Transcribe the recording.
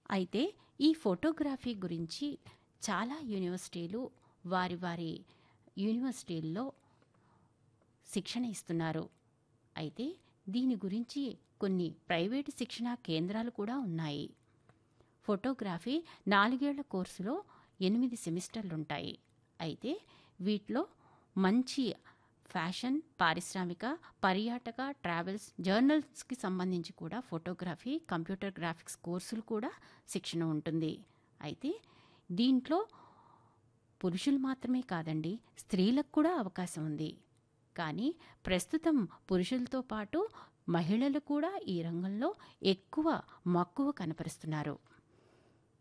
అయితే ఈ ఫోటోగ్రఫీ గురించి చాలా యూనివర్సిటీలు వారి వారి యూనివర్సిటీల్లో శిక్షణ ఇస్తున్నారు అయితే దీని గురించి కొన్ని ప్రైవేటు శిక్షణా కేంద్రాలు కూడా ఉన్నాయి ఫోటోగ్రఫీ నాలుగేళ్ల కోర్సులో ఎనిమిది సెమిస్టర్లుంటాయి అయితే వీటిలో మంచి ఫ్యాషన్ పారిశ్రామిక పర్యాటక ట్రావెల్స్ జర్నల్స్కి సంబంధించి కూడా ఫోటోగ్రఫీ కంప్యూటర్ గ్రాఫిక్స్ కోర్సులు కూడా శిక్షణ ఉంటుంది అయితే దీంట్లో పురుషులు మాత్రమే కాదండి స్త్రీలకు కూడా అవకాశం ఉంది కానీ ప్రస్తుతం పురుషులతో పాటు మహిళలు కూడా ఈ రంగంలో ఎక్కువ మక్కువ కనపరుస్తున్నారు